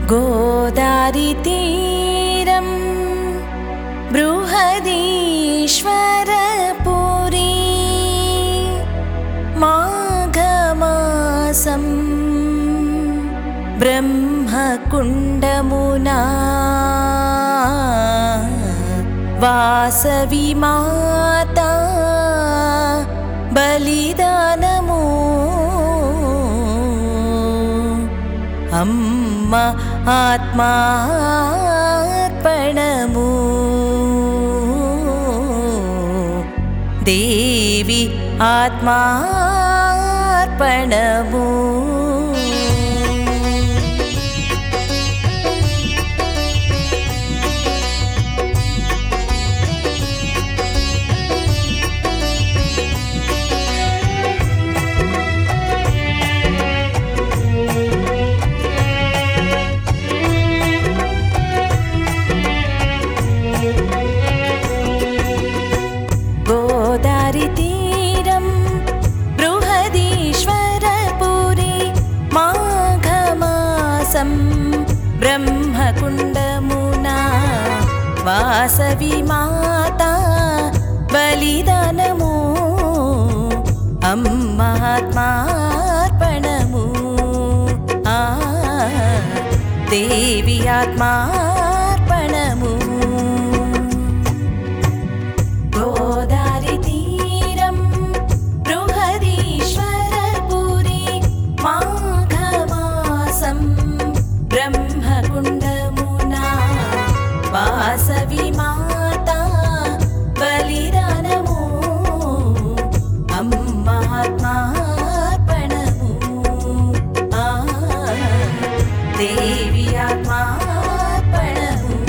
गोदारितीरं बृहदीश्वरपुरी माघमासं ब्रह्मकुण्डमुना वासवि माता బలిదానము అమ్మ ఆత్మార్పణము దేవి ఆత్మార్పణము गोदारितीरं बृहदीश्वरपुरी माघमासं ब्रह्मकुण्डमुना वासवि माता बलिदानमु अम्मात्मार्पणमु आ देवी आत्मार्पणमु गोदारितीरं बृहदीश्वरपुरी माघमासं ब्रह्मकुण्डमुना वासवि माता बलिदानमु अम्मात्मार्पणमु आ देवी आत्मार्पणमु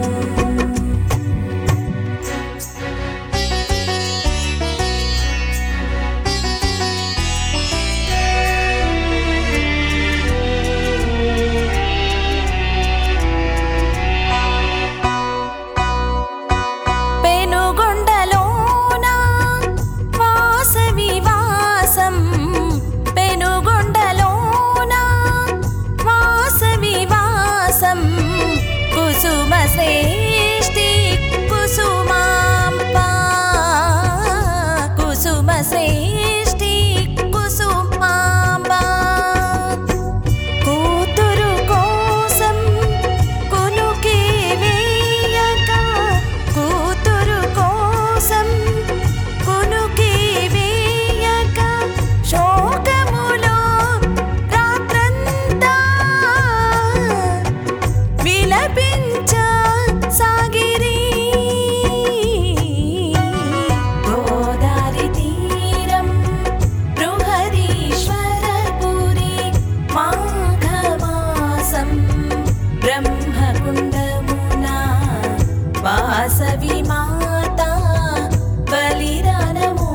పెనుగొండలోన వాసవి వాసం పెనుగొండలోన వాసవి వాసం కుసుమ శ్రేష్ఠి కుసుమాంబ కుసుమ శ్రేష్ఠి కుసుమాంబ కూతురు కోసం కునుకే వేయక కూతురు కోసం కునుకే వేయక శోకములో రాత్రంతా విలపించ సాగిరి గోదారి తీరం బృహదీశ్వరపురి మాఘమాసం బ్రహ్మకుండమునా వాసవి మాతా బలిదానము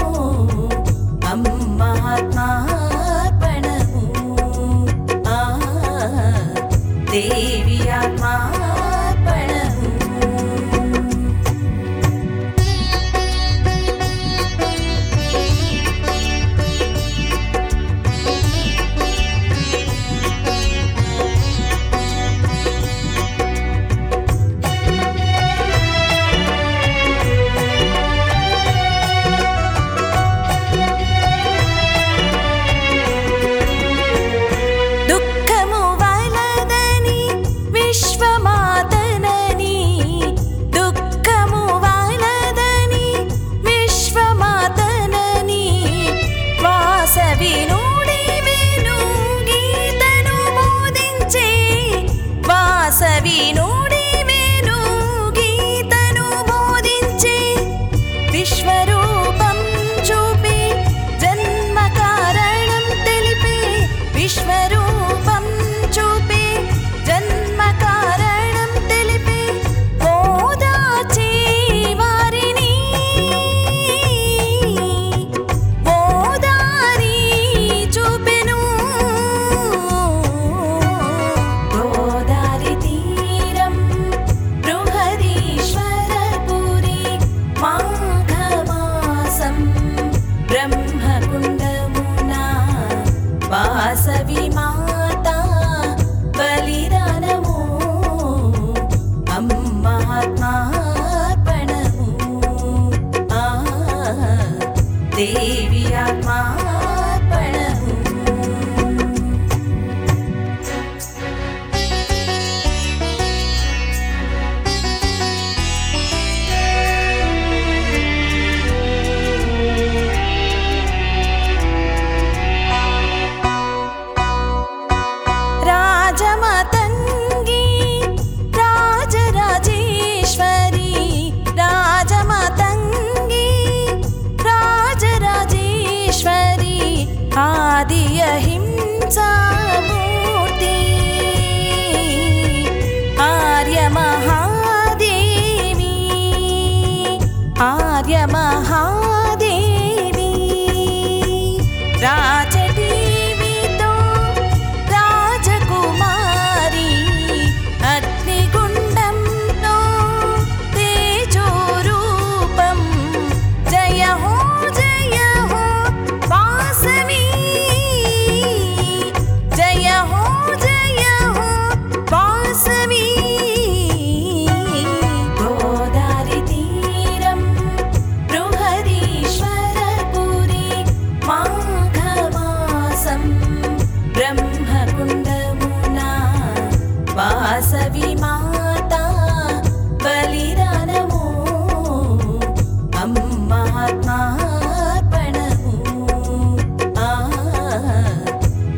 అమ్మాత్మార్పణము ఆ దేవి ఆత్మార్పణము దుఃఖము వలదని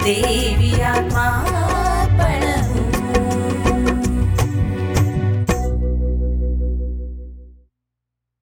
దేవి ఆత్మా